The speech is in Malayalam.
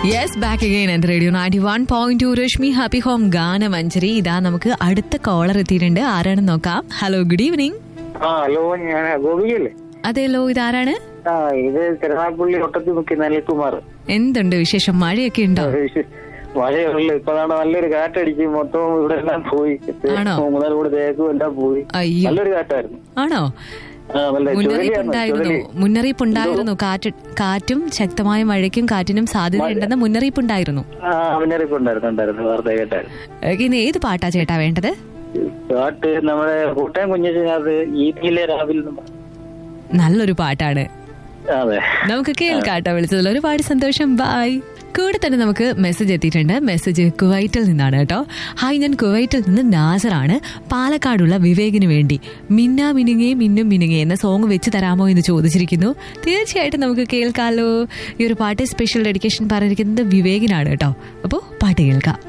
യെസ് ബാക്ക് അഗൈൻ എന്റെ radio ninety one point two Reshmi happy home Ganamanjari ഇതാ നമുക്ക് അടുത്ത കോളർ എത്തിയിട്ടുണ്ട് ആരാണെന്ന് നോക്കാം ഹലോ ഗുഡ് ഈവനിങ് ആ ഹലോ ഞാൻ ഗോപികല്ലേ അതെല്ലോ ഇതാരാണ് ആ ഇത് തിരുനാപ്പള്ളി ഒട്ടത്തിൽ നിൽക്കുന്ന അനിൽകുമാർ എന്തുണ്ട് വിശേഷം മഴയൊക്കെ ഉണ്ടോ മഴയുള്ള ഇപ്പഴാണ് നല്ലൊരു കാറ്റടിക്കും മൊത്തം ഇവിടെ എല്ലാം പോയി ആണോ? മുതൽ കൂടെ തേക്കും എല്ലാം പോയി അയ്യോ നല്ലൊരു കാറ്റായിരുന്നു ആണോ ആ നല്ല മുന്നറിയിപ്പ് ചുഴലിയാണ് ഉണ്ടായിരുന്നു ചുഴലി മുന്നറിയിപ്പ് ഉണ്ടായിരുന്നു കാറ്റ് കാറ്റും ശക്തമായ മഴയ്ക്കും കാറ്റിനും സാധ്യതയുണ്ടെന്ന് മുന്നറിയിപ്പ് ഉണ്ടായിരുന്നു ആ മുന്നറിയിപ്പ് ഉണ്ടായിരുന്നു ഉണ്ടായിരുന്നു വാർത്ത കേട്ടായിരുന്നു ഏഹ്, ഇന്ന് ഏത് പാട്ടാ ചേട്ടാ വേണ്ടത് കാട്ട് നമ്മുടെ കോട്ടയം കുഞ്ഞിനകത്ത് ഈദിയിലെ രാവിലെ എന്ന് പറയും. നല്ലൊരു പാട്ടാണ് അതെ നമുക്ക് കേൾക്കാട്ടോ വിളിച്ചതിൽ ഒരുപാട് സന്തോഷം ബായ് കൂടെ തന്നെ നമുക്ക് മെസ്സേജ് എത്തിയിട്ടുണ്ട് മെസ്സേജ് കുവൈറ്റിൽ നിന്നാണ് കേട്ടോ ഹായ് ഞാൻ കുവൈറ്റിൽ നിന്ന് നാസറാണ് പാലക്കാടുള്ള വിവേകിന് വേണ്ടി മിന്ന മിനുങ്ങേ മിന്നും മിനുങ്ങേ എന്ന സോങ് വെച്ച് തരാമോ എന്ന് ചോദിച്ചിരിക്കുന്നു തീർച്ചയായിട്ടും നമുക്ക് കേൾക്കാലോ ഈ ഒരു പാട്ട് സ്പെഷ്യൽ ഡെഡിക്കേഷൻ പറഞ്ഞിരിക്കുന്നത് വിവേകിനാണ് കേട്ടോ അപ്പോൾ പാട്ട് കേൾക്കാം